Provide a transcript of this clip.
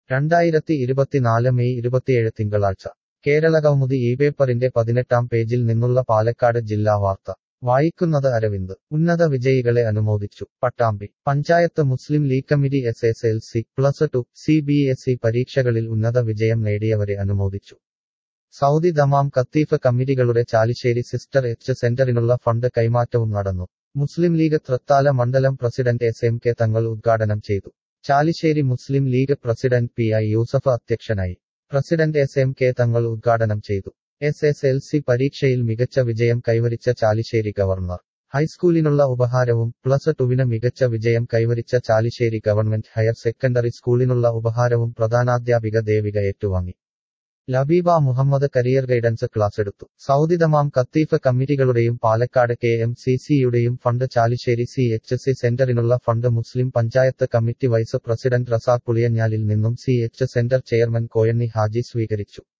രണ്ടായിരത്തി ഇരുപത്തിനാല് മെയ് ഇരുപത്തിയേഴ് തിങ്കളാഴ്ച കേരളകൗമുദി ഈ പേപ്പറിന്റെ പതിനെട്ടാം പേജിൽ നിന്നുള്ള പാലക്കാട് ജില്ലാ വാർത്ത വായിക്കുന്നത് അരവിന്ദ് ഉന്നത വിജയികളെ അനുമോദിച്ചു Pattambi panchayat Muslim League committee S S L C plus two C B S E പരീക്ഷകളിൽ ഉന്നത വിജയം നേടിയവരെ അനുമോദിച്ചു സൗദി ദമാം കത്തീഫ് കമ്മിറ്റികളുടെ ചാലിശ്ശേരി സിസ്റ്റർ എച്ച് സെന്ററിനുള്ള ഫണ്ട് കൈമാറ്റവും നടന്നു മുസ്ലിം ലീഗ് തൃത്താല മണ്ഡലം president S M K Thangal ഉദ്ഘാടനം ചെയ്തു Chalissery Muslim League president P I Yusuf അധ്യക്ഷനായി president S M K Thangal ഉദ്ഘാടനം ചെയ്തു എസ് എസ് എൽ സി പരീക്ഷയിൽ മികച്ച വിജയം കൈവരിച്ച ചാലിശ്ശേരി ഗവർണർ ഹൈസ്കൂളിനുള്ള ഉപഹാരവും പ്ലസ് ടുവിന് മികച്ച വിജയം കൈവരിച്ച ചാലിശ്ശേരി ഗവൺമെന്റ് ഹയർ സെക്കൻഡറി സ്കൂളിനുള്ള ഉപഹാരവും പ്രധാനാധ്യാപിക ദേവിക ഏറ്റുവാങ്ങി Labeeba Muhammad career guidance class എടുത്തു സൗദി ദമാം കത്തീഫ് കമ്മിറ്റികളുടെയും പാലക്കാട് കെ എം സി സിയുടെയും fund Chalissery C H C സെന്ററിനുള്ള fund Muslim panchayat committee vice president Razak പുളിയഞ്ഞാലിൽ നിന്നും C H centre chairman Koyanni Haji സ്വീകരിച്ചു